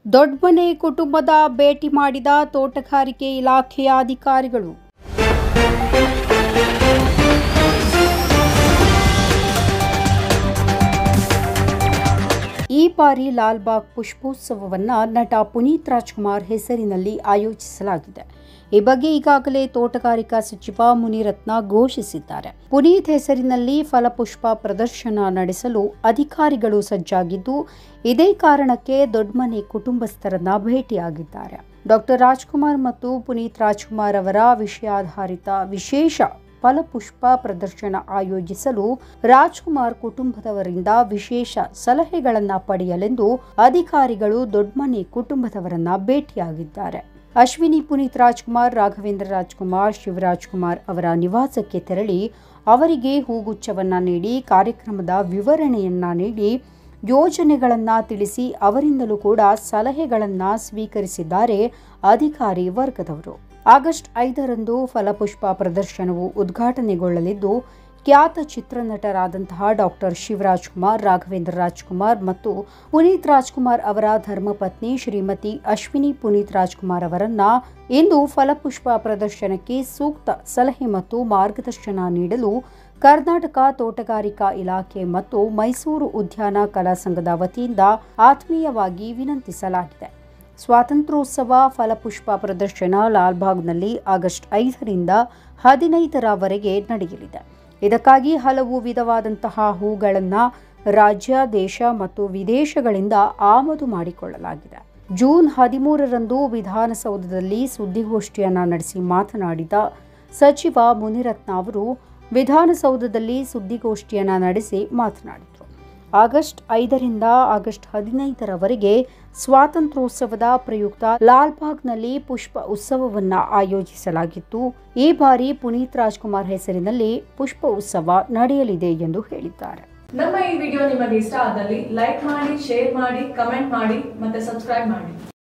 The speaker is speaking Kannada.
ದೊಡ್ಡಮನೆ ಕುಟುಂಬದ ಭೇಟಿ ಮಾಡಿದ ತೋಟಗಾರಿಕೆ ಇಲಾಖೆಯ ಅಧಿಕಾರಿಗಳು ಈ ಬಾರಿ ಲಾಲ್ಬಾಗ್ ಪುಷ್ಪೋತ್ಸವವನ್ನ ನಟ ಪುನೀತ್ ರಾಜ್ಕುಮಾರ್ ಹೆಸರಿನಲ್ಲಿ ಆಯೋಜಿಸಲಾಗಿದೆ ಈ ಬಗ್ಗೆ ಈಗಾಗಲೇ ತೋಟಗಾರಿಕಾ ಸಚಿವ ಮುನಿರತ್ನ ಘೋಷಿಸಿದ್ದಾರೆ ಪುನೀತ್ ಹೆಸರಿನಲ್ಲಿ ಫಲಪುಷ್ಪ ಪ್ರದರ್ಶನ ನಡೆಸಲು ಅಧಿಕಾರಿಗಳು ಸಜ್ಜಾಗಿದ್ದು ಇದೇ ಕಾರಣಕ್ಕೆ ದೊಡ್ಡಮನೆ ಕುಟುಂಬಸ್ಥರನ್ನ ಭೇಟಿಯಾಗಿದ್ದಾರೆ ಡಾಕ್ಟರ್ ರಾಜ್ಕುಮಾರ್ ಮತ್ತು ಪುನೀತ್ ರಾಜ್ಕುಮಾರ್ ಅವರ ವಿಷಯಾಧಾರಿತ ವಿಶೇಷ ಫಲಪುಷ್ಪ ಪ್ರದರ್ಶನ ಆಯೋಜಿಸಲು ರಾಜ್ಕುಮಾರ್ ಕುಟುಂಬದವರಿಂದ ವಿಶೇಷ ಸಲಹೆಗಳನ್ನ ಪಡೆಯಲೆಂದು ಅಧಿಕಾರಿಗಳು ದೊಡ್ಮನೆ ಕುಟುಂಬದವರನ್ನ ಭೇಟಿಯಾಗಿದ್ದಾರೆ ಅಶ್ವಿನಿ ಪುನೀತ್ ರಾಜ್ಕುಮಾರ್ ರಾಘವೇಂದ್ರ ರಾಜ್ಕುಮಾರ್ ಶಿವರಾಜ್ ಕುಮಾರ್ ಅವರ ನಿವಾಸಕ್ಕೆ ತೆರಳಿ ಅವರಿಗೆ ಹೂಗುಚ್ಛವನ್ನ ನೀಡಿ ಕಾರ್ಯಕ್ರಮದ ವಿವರಣೆಯನ್ನ ನೀಡಿ ಯೋಜನೆಗಳನ್ನ ತಿಳಿಸಿ ಅವರಿಂದಲೂ ಕೂಡ ಸಲಹೆಗಳನ್ನ ಸ್ವೀಕರಿಸಿದ್ದಾರೆ ಅಧಿಕಾರಿ ವರ್ಗದವರು ಆಗಸ್ಟ್ ಐದರಂದು ಫಲಪುಷ್ಪ ಪ್ರದರ್ಶನವು ಉದ್ಘಾಟನೆಗೊಳ್ಳಲಿದ್ದು ಖ್ಯಾತ ಚಿತ್ರನಟರಾದಂತಹ ಡಾಕ್ಟರ್ ಶಿವರಾಜ್ ಕುಮಾರ್ ರಾಘವೇಂದ್ರ ರಾಜ್ಕುಮಾರ್ ಮತ್ತು ಪುನೀತ್ ರಾಜ್ಕುಮಾರ್ ಅವರ ಧರ್ಮಪತ್ನಿ ಶ್ರೀಮತಿ ಅಶ್ವಿನಿ ಪುನೀತ್ ರಾಜ್ಕುಮಾರ್ ಅವರನ್ನ ಇಂದು ಫಲಪುಷ್ಪ ಪ್ರದರ್ಶನಕ್ಕೆ ಸೂಕ್ತ ಸಲಹೆ ಮತ್ತು ಮಾರ್ಗದರ್ಶನ ನೀಡಲು ಕರ್ನಾಟಕ ತೋಟಗಾರಿಕಾ ಇಲಾಖೆ ಮತ್ತು ಮೈಸೂರು ಉದ್ಯಾನ ಕಲಾ ಸಂಘದ ವತಿಯಿಂದ ಆತ್ಮೀಯವಾಗಿ ವಿನಂತಿಸಲಾಗಿದೆ ಸ್ವಾತಂತ್ರ್ಯೋತ್ಸವ ಫಲಪುಷ್ಪ ಪ್ರದರ್ಶನ ಲಾಲ್ಬಾಗ್ನಲ್ಲಿ ಆಗಸ್ಟ್ ಐದರಿಂದ ಹದಿನೈದರವರೆಗೆ ನಡೆಯಲಿದೆ ಇದಕ್ಕಾಗಿ ಹಲವು ವಿಧವಾದಂತಹ ಹೂಗಳನ್ನು ರಾಜ್ಯ ದೇಶ ಮತ್ತು ವಿದೇಶಗಳಿಂದ ಆಮದು ಮಾಡಿಕೊಳ್ಳಲಾಗಿದೆ ಜೂನ್ ಹದಿಮೂರರಂದು ವಿಧಾನಸೌಧದಲ್ಲಿ ಸುದ್ದಿಗೋಷ್ಠಿಯನ್ನ ನಡೆಸಿ ಮಾತನಾಡಿದ ಸಚಿವ ಮುನಿರತ್ನ ಅವರು ವಿಧಾನಸೌಧದಲ್ಲಿ ಸುದ್ದಿಗೋಷ್ಠಿಯನ್ನ ನಡೆಸಿ ಮಾತನಾಡಿದರು ಆಗಸ್ಟ್ ಐದರಿಂದ ಆಗಸ್ಟ್ ಹದಿನೈದರವರೆಗೆ ಸ್ವಾತಂತ್ರ್ಯೋತ್ಸವದ ಪ್ರಯುಕ್ತ ಲಾಲ್ಬಾಗ್ನಲ್ಲಿ ಪುಷ್ಪ ಉತ್ಸವವನ್ನ ಆಯೋಜಿಸಲಾಗಿತ್ತು ಈ ಬಾರಿ ಪುನೀತ್ ರಾಜ್ಕುಮಾರ್ ಹೆಸರಿನಲ್ಲಿ ಪುಷ್ಪ ಉತ್ಸವ ನಡೆಯಲಿದೆ ಎಂದು ಹೇಳಿದ್ದಾರೆ ನಮ್ಮ ಈ ವಿಡಿಯೋ ನಿಮಗೆ ಇಷ್ಟ ಆದಲ್ಲಿ ಲೈಕ್ ಮಾಡಿ ಶೇರ್ ಮಾಡಿ ಕಮೆಂಟ್ ಮಾಡಿ ಮತ್ತೆ ಸಬ್ಸ್ಕ್ರೈಬ್ ಮಾಡಿ